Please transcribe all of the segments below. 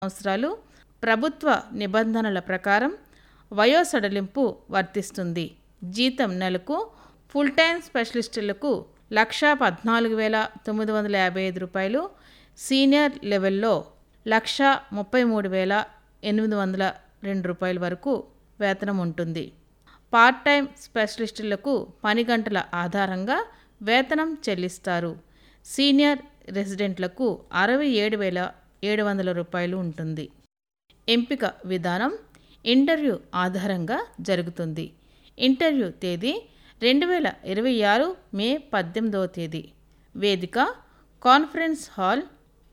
సంవత్సరాలు ప్రభుత్వ నిబంధనల ప్రకారం వయో సడలింపు వర్తిస్తుంది జీతం నెలకు ఫుల్ టైం స్పెషలిస్టులకు లక్షా పద్నాలుగు వేల తొమ్మిది వందల యాభై ఐదు రూపాయలు సీనియర్ లెవెల్లో లక్ష ముప్పై మూడు వేల ఎనిమిది వందల రెండు రూపాయల వరకు వేతనం ఉంటుంది పార్ట్ టైం స్పెషలిస్టులకు పని గంటల ఆధారంగా వేతనం చెల్లిస్తారు సీనియర్ రెసిడెంట్లకు అరవై ఏడు వేల ఏడు వందల రూపాయలు ఉంటుంది ఎంపిక విధానం ఇంటర్వ్యూ ఆధారంగా జరుగుతుంది ఇంటర్వ్యూ తేదీ రెండు వేల ఇరవై ఆరు మే పద్దెనిమిదవ తేదీ వేదిక కాన్ఫరెన్స్ హాల్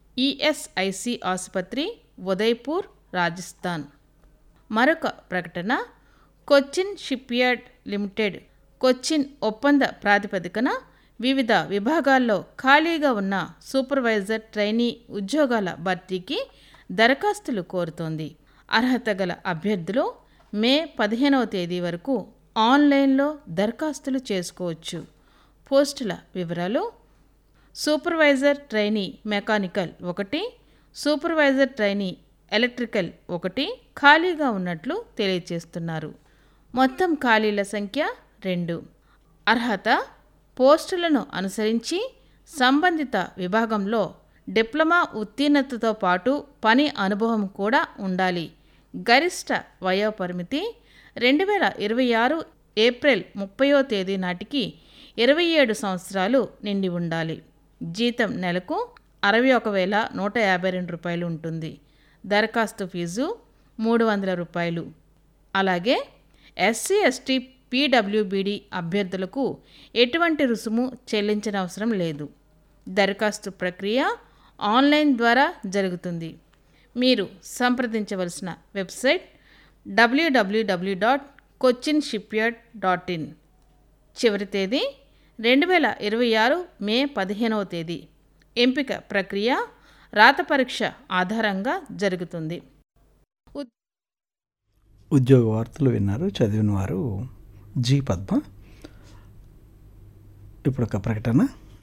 ఈఎస్ఐసి ఆసుపత్రి ఉదయ్పూర్ రాజస్థాన్ మరొక ప్రకటన కొచ్చిన్ షిప్యార్డ్ లిమిటెడ్ కొచ్చిన్ ఒప్పంద ప్రాతిపదికన వివిధ విభాగాల్లో ఖాళీగా ఉన్న సూపర్వైజర్ ట్రైనీ ఉద్యోగాల భర్తీకి దరఖాస్తులు కోరుతోంది అర్హత గల అభ్యర్థులు మే పదిహేనవ తేదీ వరకు ఆన్లైన్లో దరఖాస్తులు చేసుకోవచ్చు పోస్టుల వివరాలు సూపర్వైజర్ ట్రైనీ మెకానికల్ ఒకటి సూపర్వైజర్ ట్రైనీ ఎలక్ట్రికల్ ఒకటి ఖాళీగా ఉన్నట్లు తెలియజేస్తున్నారు మొత్తం ఖాళీల సంఖ్య రెండు అర్హత పోస్టులను అనుసరించి సంబంధిత విభాగంలో డిప్లొమా ఉత్తీర్ణతతో పాటు పని అనుభవం కూడా ఉండాలి గరిష్ట వయోపరిమితి రెండు వేల ఇరవై ఆరు ఏప్రిల్ ముప్పయో తేదీ నాటికి ఇరవై ఏడు సంవత్సరాలు నిండి ఉండాలి జీతం నెలకు అరవై ఒక వేల నూట యాభై రెండు రూపాయలు ఉంటుంది దరఖాస్తు ఫీజు మూడు వందల రూపాయలు అలాగే ఎస్సీ ఎస్టీ పీడబ్ల్యూబీడి అభ్యర్థులకు ఎటువంటి రుసుము చెల్లించనవసరం లేదు దరఖాస్తు ప్రక్రియ ఆన్లైన్ ద్వారా జరుగుతుంది మీరు సంప్రదించవలసిన website W W W dot Cochin shipyard dot in చివరి తేదీ రెండు వేల ఇరవై ఆరు మే పదిహేనవ తేదీ ఎంపిక ప్రక్రియ రాత పరీక్ష ఆధారంగా జరుగుతుంది ఉద్యోగ వార్తలు విన్నారు చదివిన వారు జీ పద్మ ఇప్పుడు ఒక ప్రకటన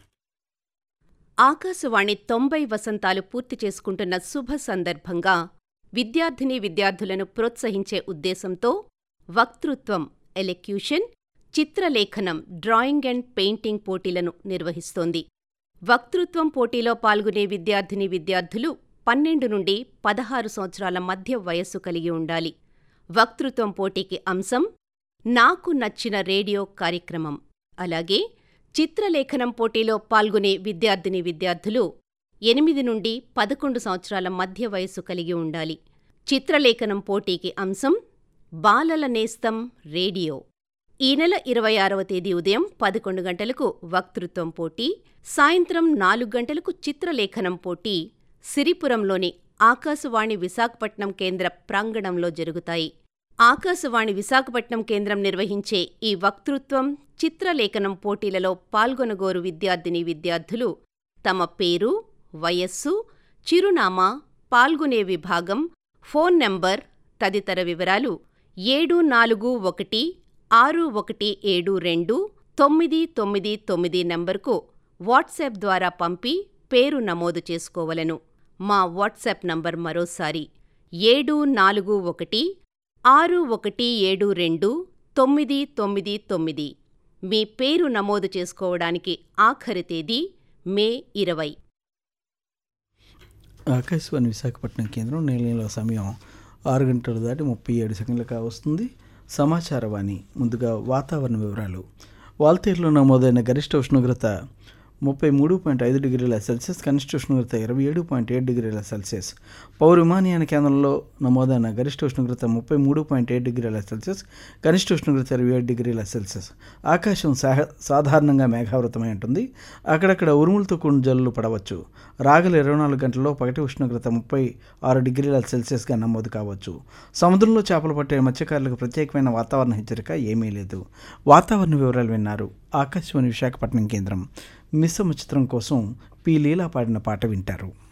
ఆకాశవాణి తొంభై వసంతాలు పూర్తి చేసుకుంటున్న శుభ సందర్భంగా విద్యార్థినీ విద్యార్థులను ప్రోత్సహించే ఉద్దేశంతో వక్తృత్వం ఎలెక్యూషన్ చిత్రలేఖనం డ్రాయింగ్ అండ్ పెయింటింగ్ పోటీలను నిర్వహిస్తోంది వక్తృత్వం పోటీలో పాల్గొనే విద్యార్థినీ విద్యార్థులు పన్నెండు నుండి పదహారు సంవత్సరాల మధ్య వయస్సు కలిగి ఉండాలి వక్తృత్వం పోటీకి అంశం నాకు నచ్చిన రేడియో కార్యక్రమం అలాగే చిత్రలేఖనం పోటీలో పాల్గొనే విద్యార్థిని విద్యార్థులు ఎనిమిది నుండి పదకొండు సంవత్సరాల మధ్య వయస్సు కలిగి ఉండాలి చిత్రలేఖనం పోటీకి అంశం బాలల నేస్తం రేడియో ఈ నెల ఇరవై ఆరవ తేదీ ఉదయం పదకొండు గంటలకు వక్తృత్వం పోటీ సాయంత్రం నాలుగు గంటలకు చిత్రలేఖనం పోటీ సిరిపురంలోని ఆకాశవాణి విశాఖపట్నం కేంద్ర ప్రాంగణంలో జరుగుతాయి ఆకాశవాణి విశాఖపట్నం కేంద్రం నిర్వహించే ఈ వక్తృత్వం చిత్రలేఖనం పోటీలలో పాల్గొనగోరు విద్యార్థిని విద్యార్థులు తమ పేరు వయస్సు చిరునామా పాల్గొనే విభాగం ఫోన్ నంబర్ తదితర వివరాలు ఏడు నాలుగు ఒకటి ఆరు ఒకటి ఏడు రెండు తొమ్మిది తొమ్మిది తొమ్మిది నంబర్కు వాట్సాప్ ద్వారా పంపి పేరు నమోదు చేసుకోవలను మా వాట్సాప్ నంబర్ మరోసారి ఏడు నాలుగు ఒకటి ఆరు ఒకటి ఏడు రెండు తొమ్మిది తొమ్మిది తొమ్మిది మీ పేరు నమోదు చేసుకోవడానికి ఆఖరి తేదీ మే ఇరవై ఆకాశవాణి విశాఖపట్నం కేంద్రం నీళ్ళ సమయం ఆరు గంటలు దాటి ముప్పై ఏడు సెకండ్లుగా వస్తుంది సమాచారవాణి ముందుగా వాతావరణ వివరాలు వాల్తేరులో నమోదైన గరిష్ట ఉష్ణోగ్రత ముప్పై మూడు పాయింట్ ఐదు డిగ్రీల సెల్సియస్ కనిష్ట ఉష్ణోగ్రత ఇరవై ఏడు పాయింట్ ఏడు డిగ్రీల సెల్సియస్ పౌర విమానయాన కేంద్రంలో నమోదైన గరిష్ట ఉష్ణోగ్రత ముప్పై మూడు పాయింట్ ఏడు డిగ్రీల సెల్సియస్ కనిష్ట ఉష్ణోగ్రత ఇరవై ఏడు డిగ్రీల సెల్సియస్ ఆకాశం సాహ సాధారణంగా మేఘావృతమై ఉంటుంది అక్కడక్కడ ఉరుములతో కూడిన జల్లులు పడవచ్చు రాగల ఇరవై నాలుగు గంటల్లో పగటి ఉష్ణోగ్రత ముప్పై ఆరు డిగ్రీల సెల్సియస్గా నమోదు కావచ్చు సముద్రంలో చేపలు పట్టే మత్స్యకారులకు ప్రత్యేకమైన వాతావరణ హెచ్చరిక ఏమీ లేదు వాతావరణ వివరాలు విన్నారు ఆకాశవాణి విశాఖపట్నం కేంద్రం మిస్సమ్మ చిత్రం కోసం పి లీలా పాడిన పాట వింటారు